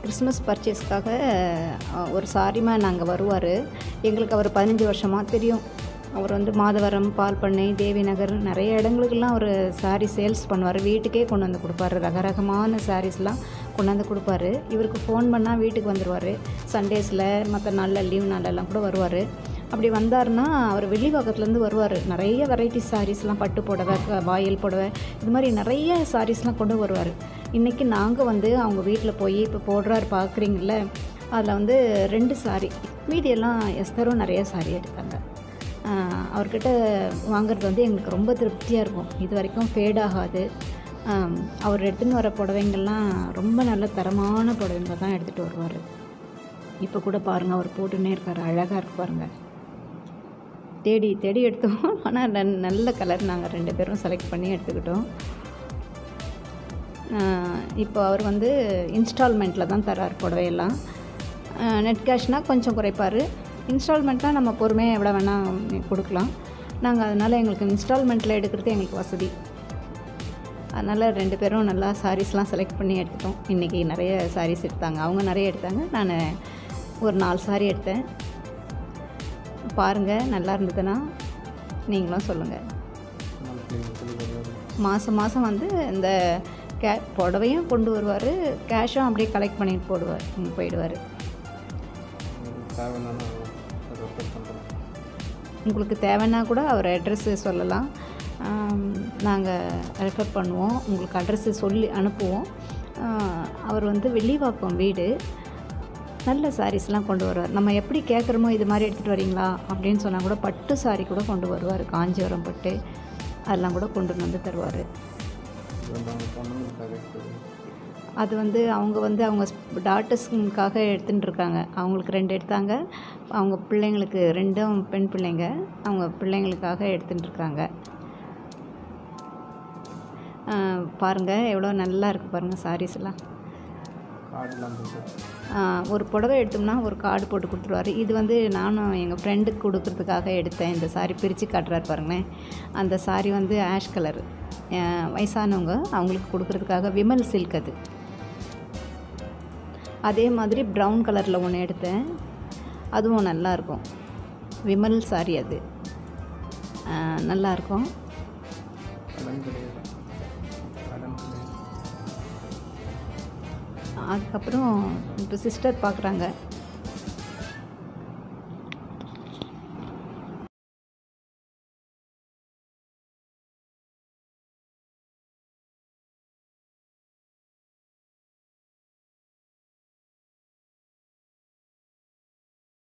Christmas பர்ச்சேஸ்க்காக அஹ், ஒரு சாரிமா நாங்கள் வருவார் எங்களுக்கு அவர் பதினஞ்சு வருஷமாக தெரியும் அவர் வந்து மாதவரம் பால் பண்ணை தேவி நகர் நிறைய இடங்களுக்கெல்லாம் அவர் சாரி சேல்ஸ் பண்ணுவார் வீட்டுக்கே கொண்டு வந்து கொடுப்பாரு ரகரகமான சாரீஸ்லாம் கொண்டாந்து கொடுப்பாரு இவருக்கு ஃபோன் பண்ணால் வீட்டுக்கு வந்துடுவார் சண்டேஸில் மற்ற நாளில் லீவ் நாளெல்லாம் கூட வருவார் அப்படி வந்தாருன்னா அவர் வெள்ளிவாக்கத்துலேருந்து வருவார் நிறைய வெரைட்டி சாரீஸ்லாம் பட்டு புடவை க- வாயில் புடவை இது மாதிரி நிறைய சாரீஸ்லாம் கொண்டு வருவார் இன்றைக்கி நாங்கள் வந்து அவங்க வீட்டில் போய் இப்போ போடுறாரு பார்க்குறீங்கள அதில் வந்து ரெண்டு சாரி மீதியெல்லாம் எஸ்தரும் நிறைய சாரி எடுத்தாங்க ஆஹ் அவர்கிட்ட வாங்குறது வந்து எங்களுக்கு ரொம்ப திருப்தியாக இருக்கும் இது வரைக்கும் ஃபேட் ஆகாது ஆம், அவர் எடுத்துன்னு வர புடவைங்கள்லாம் ரொம்ப நல்ல தரமான புடவைங்க தான் எடுத்துகிட்டு வருவார் இப்போ கூட பாருங்கள் அவர் போட்டுன்னே இருக்கார் அழகாக இருக்கு பாருங்கள் தேடி தேடி எடுத்தோம் ஆனால் நன் நல்ல கலர் நாங்கள் ரெண்டு பேரும் செலக்ட் பண்ணி எடுத்துக்கிட்டோம் ஆஹ் இப்போ அவர் வந்து இன்ஸ்டால்மெண்ட்டில் தான் தரார் புடவையெல்லாம் நெட் கேஷ்னால் கொஞ்சம் குறைப்பார் இன்ஸ்டால்மெண்ட்னால் நம்ம பொறுமையாக எவ்வளோ வேணால் கொடுக்கலாம் நாங்கள் அதனால் எங்களுக்கு இன்ஸ்டால்மெண்ட்டில் எடுக்கிறது எங்களுக்கு வசதி அதனால் ரெண்டு பேரும் நல்லா சாரீஸ்லாம் செலக்ட் பண்ணி எடுத்துட்டோம் இன்றைக்கி நிறைய சாரீஸ் எடுத்தாங்க அவங்க நிறைய எடுத்தாங்க நான் ஒரு நாலு சாரி எடுத்தேன் பாருங்கள் நல்லா இருந்ததுன்னா நீங்களும் சொல்லுங்கள் மாதம் மாதம் வந்து இந்த கே புடவையும் கொண்டு வருவார் கேஷும் அப்படியே கலெக்ட் பண்ணிட்டு போடுவார் ம், போயிடுவார் தேவைன்னா ரெஃபர் பண்ணுறேன் உங்களுக்கு தேவைன்னா கூட அவர் அட்ரஸ்ஸு சொல்லலாம் நாங்கள் ரெஃபர் பண்ணுவோம் உங்களுக்கு அட்ரஸ்ஸு சொல்லி அனுப்புவோம் ஆஹ் அவர் வந்து வெள்ளிவாக்கம் வீடு நல்ல சாரீஸ்லாம் கொண்டு வருவார் நம்ம எப்படி கேட்குறோமோ இது மாதிரி எடுத்துகிட்டு வரீங்களா அப்படின்னு சொன்னால் கூட பட்டு சாரி கூட கொண்டு வருவார் காஞ்சிபுரம் பட்டு அதெல்லாம் கூட கொண்டு வந்து தருவார் நாங்கள் பொண்ணுங்களுக்காக எடுத்தது அது வந்து அவங்க வந்து அவங்க டாட்டர்ஸுக்காக எடுத்துட்டு இருக்காங்க அவங்களுக்கு ரெண்டு எடுத்தாங்க அவங்க பிள்ளைங்களுக்கு ரெண்டும் பெண் பிள்ளைங்க அவங்க பிள்ளைங்களுக்காக எடுத்துட்டு இருக்காங்க பாருங்கள் எவ்வளோ நல்லா இருக்குது பாருங்கள் சாரீஸ் எல்லாம் கார்டெலாம் போட்டு ஆஹ் ஒரு புடவை எடுத்தோம்னா ஒரு கார்டு போட்டு கொடுத்துருவாரு இது வந்து நானும் எங்கள் ஃப்ரெண்டுக்கு கொடுக்கறதுக்காக எடுத்தேன் இந்த சாரி பிரித்து காட்டுறாரு பாருங்களேன் அந்த சாரி வந்து ஆஷ் கலர் வயசானவங்க அவங்களுக்கு கொடுக்கறதுக்காக விமல் சில்க் அது அதே மாதிரி ப்ரௌன் கலரில் ஒன்று எடுத்தேன் அதுவும் நல்லாயிருக்கும் விமல் சாரி அது ஆஹ் நல்லாயிருக்கும் கடன் கிடையாது கடன் கிடையாது அதுக்கப்புறம் இப்போ சிஸ்டர் பார்க்குறாங்க